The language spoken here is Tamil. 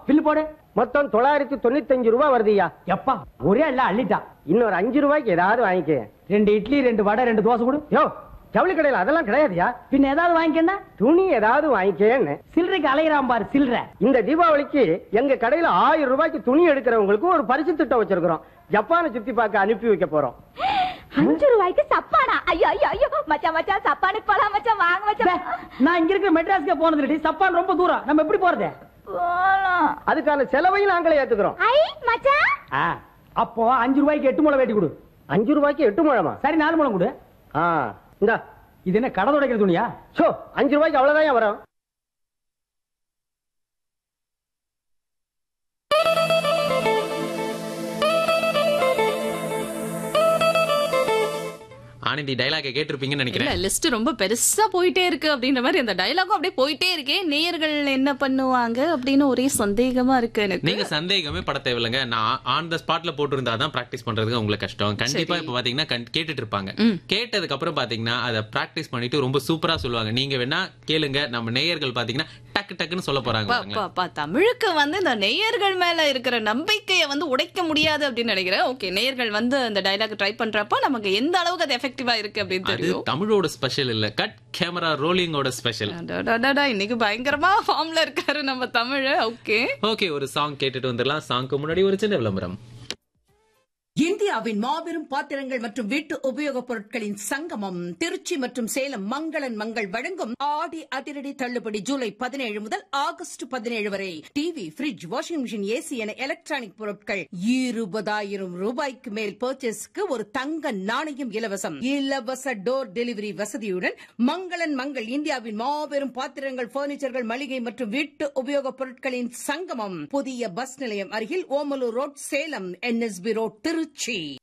பில்லு போடு மொத்தம் தொள்ளாயிரத்தி தொண்ணூத்தஞ்சு ரூபாய் வருதுய்யா எப்பா ஒரே இல்ல அள்ளிட்டா இன்னொரு அஞ்சு ரூபாய்க்கு ஏதாவது வாங்கிக்க ரெண்டு இட்லி ரெண்டு வடை ரெண்டு தோசை கொடு யோ ஜவுளி கடையில அதெல்லாம் கிடையாதுயா பின்ன ஏதாவது வாங்கிக்கன்னா துணி ஏதாவது வாங்கிக்கேன்னு சில்லறைக்கு அலையிறான் பாரு சில்லற இந்த தீபாவளிக்கு எங்க கடையில ஆயிரம் ரூபாய்க்கு துணி எடுக்கிறவங்களுக்கு ஒரு பரிசு திட்டம் வச்சிருக்கிறோம் ஜப்பானை சுத்தி பார்க்க அனுப்பி வைக்க போறோம் அஞ்சு ரூபாய்க்கு சப்பானா ஐயோ ஐயோ ஐயோ மச்சான் மச்சான் சப்பானுக்கு போலாம் மச்சான் வாங்க டே, மச்சான் நான் இங்க இருக்கிற மெட்ராஸ்க்கு போனது இல்லடி சப்பான் ரொம்ப தூரம் நம்ம எப்படி போறது போலாம் அதுக்கான செலவையும் நாங்களே ஏத்துக்கிறோம் ஐ மச்சான் ஆ, அப்போ அஞ்சு ரூபாய்க்கு எட்டு முளை வெட்டி கொடு அஞ்சு ரூபாய்க்கு எட்டு முழமா சரி நாலு முளம் கொடு ஆ இந்தா இது என்ன கடை துடைக்கிற துணியா சோ அஞ்சு ரூபாய்க்கு அவ்வளவுதான் வரும் ஆனந்தி டைலாக கேட்டிருப்பீங்கன்னு இல்ல நினைக்கிறேன் லிஸ்ட் ரொம்ப பெருசா போயிட்டே இருக்கு அப்படின்ற மாதிரி அந்த டயலாகும் அப்படியே போயிட்டே இருக்கே நேயர்கள் என்ன பண்ணுவாங்க அப்படின்னு ஒரே சந்தேகமா இருக்கு எனக்கு நீங்க சந்தேகமே பட தேவையில்லைங்க நான் ஆன் த ஸ்பாட்ல போட்டிருந்தா தான் பிராக்டிஸ் பண்றதுக்கு உங்களுக்கு கஷ்டம் கண்டிப்பா இப்ப பாத்தீங்கன்னா கண்- கேட்டுட்டு இருப்பாங்க கேட்டதுக்கு அப்புறம் பாத்தீங்கன்னா அதை பிராக்டிஸ் பண்ணிட்டு ரொம்ப சூப்பரா சொல்லுவாங்க நீங்க வேணா கேளுங்க நம்ம நேயர்கள் பாத்தீங்கன்னா டக்கு டக்குன்னு சொல்ல போறாங்க அப்பா, பாருங்களேன். அப்பா, அப்பா, தமிழுக்கு வந்து இந்த நேயர்கள் மேல இருக்கிற நம்பிக்கையை வந்து உடைக்க முடியாது அப்படின்னு நினைக்கிறேன் ஓகே நேயர்கள் வந்து அந்த டயலாக் ட்ரை பண்றப்ப நமக்கு எந்த அளவுக்கு அது எஃபெக்டிவா இருக்கு அப்படின்னு அது தெரியும் தமிழோட ஸ்பெஷல் இல்ல கட் கேமரா ரோலிங்கோட ஸ்பெஷல் அடடடடா, இன்னைக்கு பயங்கரமா ஃபார்ம்ல இருக்காரு நம்ம தமிழ் ஓகே ஓகே ஒரு சாங் கேட்டுட்டு வந்துடலாம் சாங்க்கு முன்னாடி ஒரு சின்ன விளம்பரம் இந்தியாவின் மாபெரும் பாத்திரங்கள் மற்றும் வீட்டு உபயோகப் பொருட்களின் சங்கமம் திருச்சி மற்றும் சேலம் மங்களன் மங்கள் வழங்கும் ஆடி அதிரடி தள்ளுபடி ஜூலை பதினேழு முதல் ஆகஸ்ட் பதினேழு வரை TV fridge washing machine AC என எலக்ட்ரானிக் பொருட்கள் இருபதாயிரம் ரூபாய்க்கு மேல் பர்ச்சேஸ்க்கு ஒரு தங்க நாணயம் இலவசம் இலவச டோர் டெலிவரி வசதியுடன் மங்களன் மங்கள் இந்தியாவின் மாபெரும் பாத்திரங்கள் பர்னிச்சர்கள் மளிகை மற்றும் வீட்டு உபயோகப் பொருட்களின் சங்கமம் புதிய பஸ் நிலையம் அருகில் Omalur road Salem NSB road Trichy